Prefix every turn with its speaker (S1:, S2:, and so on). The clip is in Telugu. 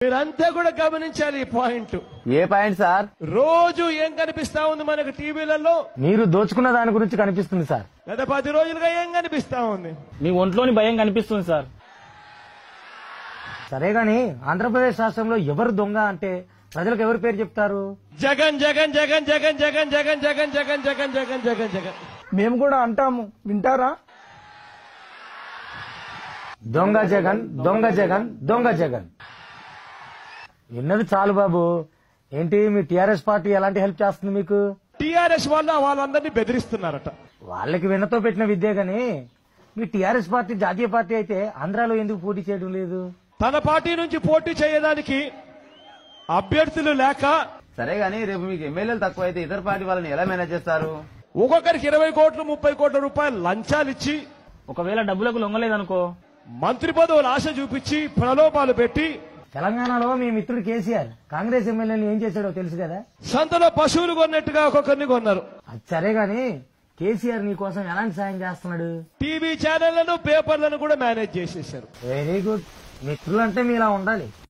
S1: మీరంతా కూడా గమనించాలి ఈ పాయింట్
S2: ఏ పాయింట్ సార్
S1: రోజు ఏం కనిపిస్తా ఉంది మనకు టీవీలలో
S3: మీరు దోచుకున్న దాని గురించి కనిపిస్తుంది సార్
S1: గత పది రోజులుగా ఏం కనిపిస్తా ఉంది
S4: మీ ఒంట్లోని భయం కనిపిస్తుంది సార్
S3: సరే గాని ఆంధ్రప్రదేశ్ రాష్ట్రంలో ఎవరు దొంగ అంటే ప్రజలకు ఎవరి పేరు చెప్తారు
S1: జగన్ జగన్ జగన్ జగన్ జగన్ జగన్ జగన్ జగన్ జగన్ జగన్ జగన్ జగన్
S5: మేము కూడా అంటాము వింటారా
S3: దొంగ జగన్ దొంగ జగన్ దొంగ జగన్ విన్నది చాలు బాబు ఏంటి మీ టిఆర్ఎస్ పార్టీ ఎలాంటి హెల్ప్ చేస్తుంది మీకు
S1: టిఆర్ఎస్ వల్ల వాళ్ళందరినీ బెదిరిస్తున్నారట
S3: వాళ్ళకి విన్నతో పెట్టిన విద్య గాని మీ టిఆర్ఎస్ పార్టీ జాతీయ పార్టీ అయితే ఆంధ్రాలో ఎందుకు పోటీ చేయడం లేదు
S1: తన పార్టీ నుంచి పోటీ చేయడానికి అభ్యర్థులు లేక
S2: సరే గానీ రేపు మీకు ఎమ్మెల్యేలు తక్కువ అయితే ఇతర పార్టీ వాళ్ళని ఎలా మేనేజ్ చేస్తారు
S1: ఒక్కొక్కరికి ఇరవై కోట్లు ముప్పై కోట్ల రూపాయలు లంచాలు ఇచ్చి
S4: ఒకవేళ డబ్బులకు లొంగలేదనుకో
S1: మంత్రి పదవులు ఆశ చూపించి ప్రలోభాలు పెట్టి
S3: తెలంగాణలో మీ మిత్రుడు కేసీఆర్ కాంగ్రెస్ ఎమ్మెల్యేని ఏం చేశాడో తెలుసు కదా
S1: సంతలో పశువులు కొన్నట్టుగా ఒక్కొక్కరిని కొన్నారు
S3: అది సరే గాని కేసీఆర్ నీ కోసం ఎలాంటి సాయం చేస్తున్నాడు
S1: టీవీ ఛానళ్లను పేపర్లను కూడా మేనేజ్ చేసేశారు
S3: వెరీ గుడ్ మిత్రులంటే మీలా ఉండాలి